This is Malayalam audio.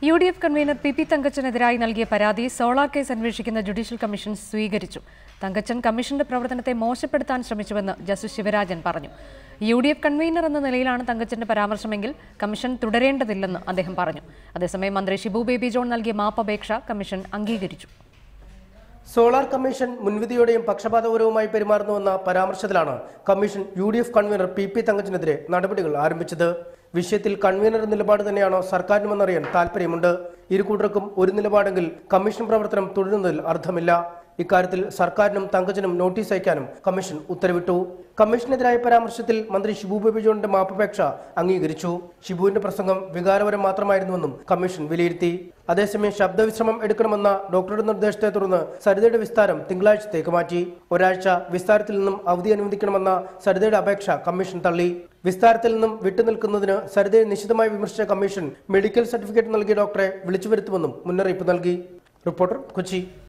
U D F convener P P തങ്കച്ചനെതിരായി നൽകിയ പരാതി സോളാർ കേസ് അന്വേഷിക്കുന്ന ജുഡീഷ്യൽ കമ്മീഷൻ സ്വീകരിച്ചു തങ്കച്ചൻ കമ്മീഷന്റെ പ്രവർത്തനത്തെ മോശപ്പെടുത്താൻ ശ്രമിച്ചുവെന്ന് ജസ്റ്റിസ് ശിവരാജൻ പറഞ്ഞു യു ഡി എഫ് കൺവീനർ എന്ന നിലയിലാണ് തങ്കച്ചന്റെ പരാമർശമെങ്കിൽ കമ്മീഷൻ തുടരേണ്ടതില്ലെന്ന് അദ്ദേഹം പറഞ്ഞു അതേസമയം മന്ത്രി ഷിബു ബേബി ജോൺ നൽകിയ മാപ്പപേക്ഷ കമ്മീഷൻ അംഗീകരിച്ചു സോളാർ കമ്മീഷൻ മുൻവിധിയോടെയും പക്ഷപാതപരവുമായി പെരുമാറുന്നുവെന്ന പരാമർശത്തിലാണ് commission U D F convener P P തങ്കച്ചനെതിരെ നടപടികൾ ആരംഭിച്ചത് വിഷയത്തിൽ കൺവീനർ നിലപാട് തന്നെയാണോ സർക്കാരിനുമെന്നറിയാൻ താൽപ്പര്യമുണ്ട് ഇരു കൂട്ടർക്കും ഒരു നിലപാടെങ്കിൽ കമ്മീഷൻ പ്രവർത്തനം തുടരുന്നതിൽ അർത്ഥമില്ല ഇക്കാര്യത്തിൽ സർക്കാരിനും തങ്കച്ചനും നോട്ടീസ് അയക്കാനും കമ്മീഷൻ ഉത്തരവിട്ടു കമ്മീഷനെതിരായ പരാമർശത്തിൽ മന്ത്രി ഷിബു ബേബി ജോണിന്റെ മാപ്പപേക്ഷ അംഗീകരിച്ചു ഷിബുവിന്റെ പ്രസംഗം വികാരപരം മാത്രമായിരുന്നുവെന്നും കമ്മീഷൻ വിലയിരുത്തി അതേസമയം ശബ്ദവിശ്രമം എടുക്കണമെന്ന ഡോക്ടറുടെ നിർദ്ദേശത്തെ തുടർന്ന് സരിതയുടെ വിസ്താരം തിങ്കളാഴ്ചത്തേക്ക് മാറ്റി ഒരാഴ്ച വിസ്താരത്തിൽ നിന്നും അവധി അനുവദിക്കണമെന്ന സരിതയുടെ അപേക്ഷ കമ്മീഷൻ തള്ളി വിസ്താരത്തിൽ നിന്നും വിട്ടുനിൽക്കുന്നതിന് സരിതയെ നിശിതമായി വിമർശിച്ച കമ്മീഷൻ മെഡിക്കൽ സർട്ടിഫിക്കറ്റ് നൽകിയ ഡോക്ടറെ വിളിച്ചു വരുത്തുമെന്നും മുന്നറിയിപ്പ് നൽകി റിപ്പോർട്ടർ കൊച്ചി